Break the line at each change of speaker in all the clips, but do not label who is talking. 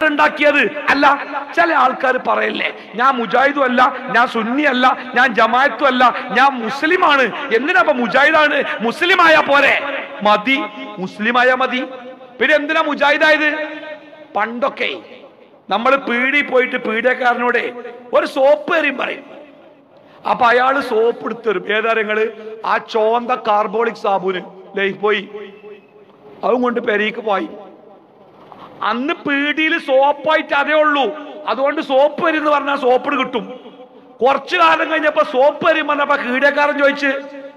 അത്ര ഉണ്ടാക്കിയത് അല്ല ചില ആൾക്കാർ പറയല്ലേ ഞാൻ മുജാഹിദും അല്ല ഞാൻ സുന്നി അല്ല ഞാൻ ജമാഅത്തും അല്ല ഞാൻ മുസ്ലിമാണ് എന്തിനാ അപ്പൊ മുജാഹിദാണ് മുസ്ലിം ആയാ പോരെ മതി മുസ്ലിം ആയാ മതി പിന്നെ എന്തിനാ മുജാഹിദായത് പണ്ടൊക്കെ നമ്മൾ പീടി പോയിട്ട് പീഡിയക്കാരനോട് ഒരു സോപ്പ് എറിയും പറയും അപ്പൊ അയാള് സോപ്പ് എടുത്തരും ഏതാ നിങ്ങള് ആ ചോന്ത കാർബോളിക് സാബുന് ലൈഫ് പോയി അതും കൊണ്ട് പെരീക്ക് പോയി അന്ന് പീടിയിൽ സോപ്പായിട്ട് അതേ ഉള്ളൂ അതുകൊണ്ട് സോപ്പ് വരും എന്ന് പറഞ്ഞാൽ സോപ്പ് കിട്ടും കുറച്ചു കാലം കഴിഞ്ഞപ്പോ സോപ്പ് വരും പറഞ്ഞപ്പോ കീടക്കാരൻ ചോദിച്ച്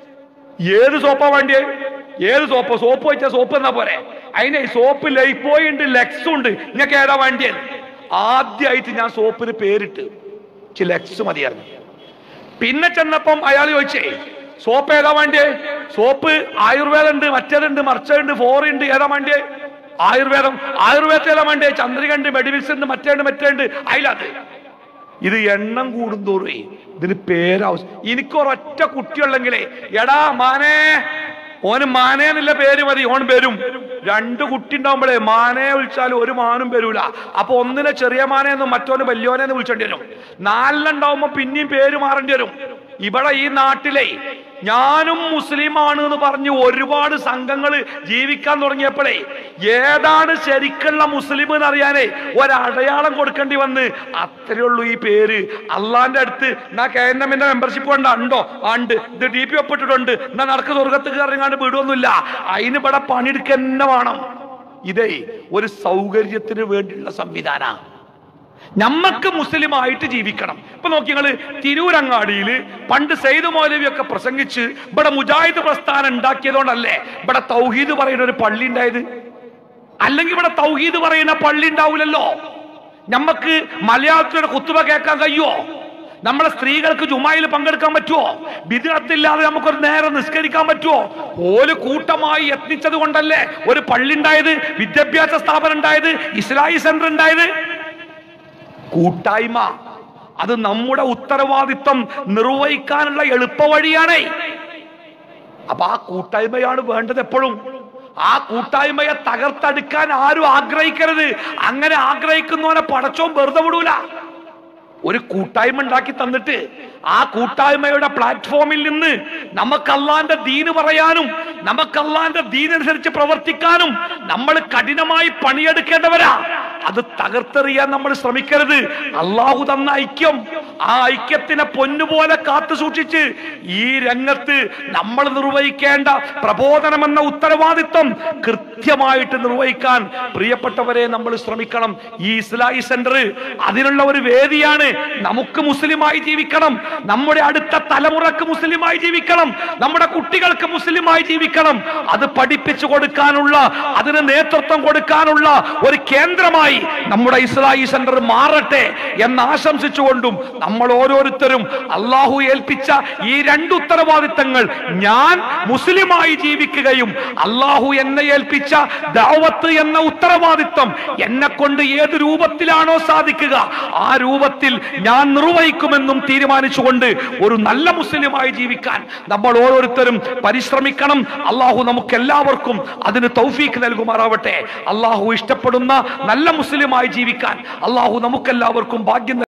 ഏത് സോപ്പാ വേണ്ടിയേ ഏത് സോപ്പ് സോപ്പ് വെച്ചാൽ സോപ്പ് എന്നാ പോരെ അതിന് സോപ്പ് ലൈഫോയി ഉണ്ട് ലെക്സും ഉണ്ട് നിങ്ങൾക്ക് ഏതാ വേണ്ടിയത് ആദ്യമായിട്ട് ഞാൻ സോപ്പിന് പേരിട്ട് ചി ലെക്സ് മതിയായിരുന്നു പിന്നെ ചെന്നപ്പം അയാൾ ചോദിച്ചേ സോപ്പ് ഏതാ വേണ്ടിയേ സോപ്പ് ആയുർവേദം ഉണ്ട് മറ്റേതുണ്ട് മറിച്ചുണ്ട് ഫോറുണ്ട് ഏതാ വേണ്ടിയേ ആയുർവേദം ആയുർവേദത്തിൽ ഏതാ വേണ്ടിയേ ചന്ദ്രിക ഉണ്ട് മെഡിവിക്സ് ഉണ്ട് മറ്റേണ്ട് മറ്റേണ്ട് അതിലത് ഇത് എണ്ണം കൂടുന്തോറേ ഇതിന് പേരാവശ്യം എനിക്കൊരൊറ്റ കുട്ടിയുള്ളെങ്കിലേ എടാ മാനേ ഓന് മാനേ എന്നുള്ള പേര് മതി ഓൻ വരും രണ്ട് കുട്ടി ഉണ്ടാവുമ്പോഴേ മാനേ വിളിച്ചാലും ഒരു മാനും വരൂല അപ്പൊ ഒന്നിനെ ചെറിയ മാനേന്നും മറ്റോന് വലിയോനെന്ന് വിളിച്ചേണ്ടി വരും നാലിനുണ്ടാവുമ്പോ പിന്നെയും പേര് മാറേണ്ടി വരും ഇവിടെ ഈ നാട്ടിലെ ഞാനും മുസ്ലിമാണ് എന്ന് പറഞ്ഞ് ഒരുപാട് സംഘങ്ങൾ ജീവിക്കാൻ തുടങ്ങിയപ്പോഴേ ഏതാണ് ശരിക്കുള്ള മുസ്ലിം എന്ന് അറിയാനേ ഒരടയാളം കൊടുക്കേണ്ടി വന്ന് അത്രേ ഉള്ളൂ ഈ പേര് അള്ളാന്റെ അടുത്ത് എന്നാ കെ എൻ എമ്മിന്റെ മെമ്പർഷിപ്പ് വേണ്ട ഉണ്ടോ ആ, ഉണ്ട് ഇത് ഡി പി ഒപ്പിട്ടിട്ടുണ്ട് എന്നാ നടക്ക് സ്വർഗത്ത് കയറിങ്ങാണ്ട് വിടുവൊന്നുമില്ല അതിന് ഇവിടെ പണിയെടുക്കന്നെ വേണം ഇതേ ഒരു സൗകര്യത്തിന് വേണ്ടിയുള്ള സംവിധാന നമ്മക്ക് മുസ്ലിമായിട്ട് ജീവിക്കണം ഇപ്പൊ നോക്കി നിങ്ങള് തിരൂരങ്ങാടിയിൽ പണ്ട് സെയ്ദ് മൗലവി ഒക്കെ പ്രസംഗിച്ച് ഇവിടെ മുജാഹിദ് പ്രസ്ഥാനം ഉണ്ടാക്കിയതുകൊണ്ടല്ലേ ഇവിടെ തൗഹീദ് പറയുന്ന ഒരു പള്ളി ഉണ്ടായത് അല്ലെങ്കിൽ ഇവിടെ തൗഹീദ് പറയുന്ന പള്ളി ഉണ്ടാവില്ലല്ലോ നമ്മക്ക് മലയാളത്തിലൊരു കുത്തുവ കേൾക്കാൻ കഴിയുമോ നമ്മളെ സ്ത്രീകൾക്ക് ജുമായിൽ പങ്കെടുക്കാൻ പറ്റുമോ വിധത്തില്ലാതെ നമുക്കൊരു നേരം നിസ്കരിക്കാൻ പറ്റുമോ ഓല് കൂട്ടമായി യത്നിച്ചത് കൊണ്ടല്ലേ ഒരു പള്ളി ഉണ്ടായത് വിദ്യാഭ്യാസ സ്ഥാപനം ഉണ്ടായത് ഇസ്ലായി സെന്റർ ഉണ്ടായത് കൂട്ടായ്മ അത് നമ്മുടെ ഉത്തരവാദിത്വം നിർവഹിക്കാനുള്ള എളുപ്പ വഴിയാണ് അപ്പൊ ആ കൂട്ടായ്മയാണ് വേണ്ടത് എപ്പോഴും ആ കൂട്ടായ്മയെ തകർത്തെടുക്കാൻ ആരും ആഗ്രഹിക്കരുത് അങ്ങനെ ആഗ്രഹിക്കുന്നവനെ പടച്ചോൻ വെറുതെ വിടൂല ഒരു കൂട്ടായ്മ ഉണ്ടാക്കി തന്നിട്ട് ആ കൂട്ടായ്മയുടെ പ്ലാറ്റ്ഫോമിൽ നിന്ന് നമുക്ക് അള്ളാന്റെ ദീന് പറയാനും നമുക്ക് അള്ളാന്റെ ദീനനുസരിച്ച് പ്രവർത്തിക്കാനും നമ്മൾ കഠിനമായി പണിയെടുക്കേണ്ടവരാ അത് തകർത്തെറിയാൻ നമ്മൾ ശ്രമിക്കരുത് അള്ളാഹു തന്ന ഐക്യം ആ ഐക്യത്തിനെ പൊന്നുപോലെ കാത്തു സൂക്ഷിച്ച് ഈ രംഗത്ത് നമ്മൾ നിർവഹിക്കേണ്ട പ്രബോധനമെന്ന ഉത്തരവാദിത്വം കൃത്യമായിട്ട് നിർവഹിക്കാൻ പ്രിയപ്പെട്ടവരെ നമ്മൾ ശ്രമിക്കണം ഈ ഇസ്ലായി സെന്റർ അതിനുള്ള ഒരു വേദിയാണ് നമുക്ക് മുസ്ലിമായി ജീവിക്കണം നമ്മുടെ അടുത്ത തലമുറക്ക് മുസ്ലിമായി ജീവിക്കണം നമ്മുടെ കുട്ടികൾക്ക് മുസ്ലിമായി ജീവിക്കണം അത് പഠിപ്പിച്ചു കൊടുക്കാനുള്ള അതിന് നേതൃത്വം കൊടുക്കാനുള്ള ഒരു കേന്ദ്രമായി നമ്മുടെ ഇസ്ലായി സെന്റർ മാറട്ടെ എന്ന് ആശംസിച്ചുകൊണ്ടും നമ്മൾ ഓരോരുത്തരും അള്ളാഹു ഏൽപ്പിച്ച ഈ രണ്ട് ഉത്തരവാദിത്തങ്ങൾ ഞാൻ മുസ്ലിമായി ജീവിക്കുകയും അള്ളാഹു എന്നെ ഏൽപ്പിച്ച ദാവത്ത് എന്ന ഉത്തരവാദിത്തം എന്നെ കൊണ്ട് ഏത് രൂപത്തിലാണോ സാധിക്കുക ആ രൂപത്തിൽ ഞാൻ നിർവഹിക്കുമെന്നും തീരുമാനിച്ചുകൊണ്ട് ഒരു നല്ല മുസ്ലിമായി ജീവിക്കാൻ നമ്മൾ ഓരോരുത്തരും പരിശ്രമിക്കണം അള്ളാഹു നമുക്ക് എല്ലാവർക്കും അതിന് തൗഫീക്ക് നൽകുമാറാവട്ടെ അള്ളാഹു ഇഷ്ടപ്പെടുന്ന നല്ല മുസ്ലിമായി ജീവിക്കാൻ അള്ളാഹു നമുക്കെല്ലാവർക്കും ഭാഗ്യം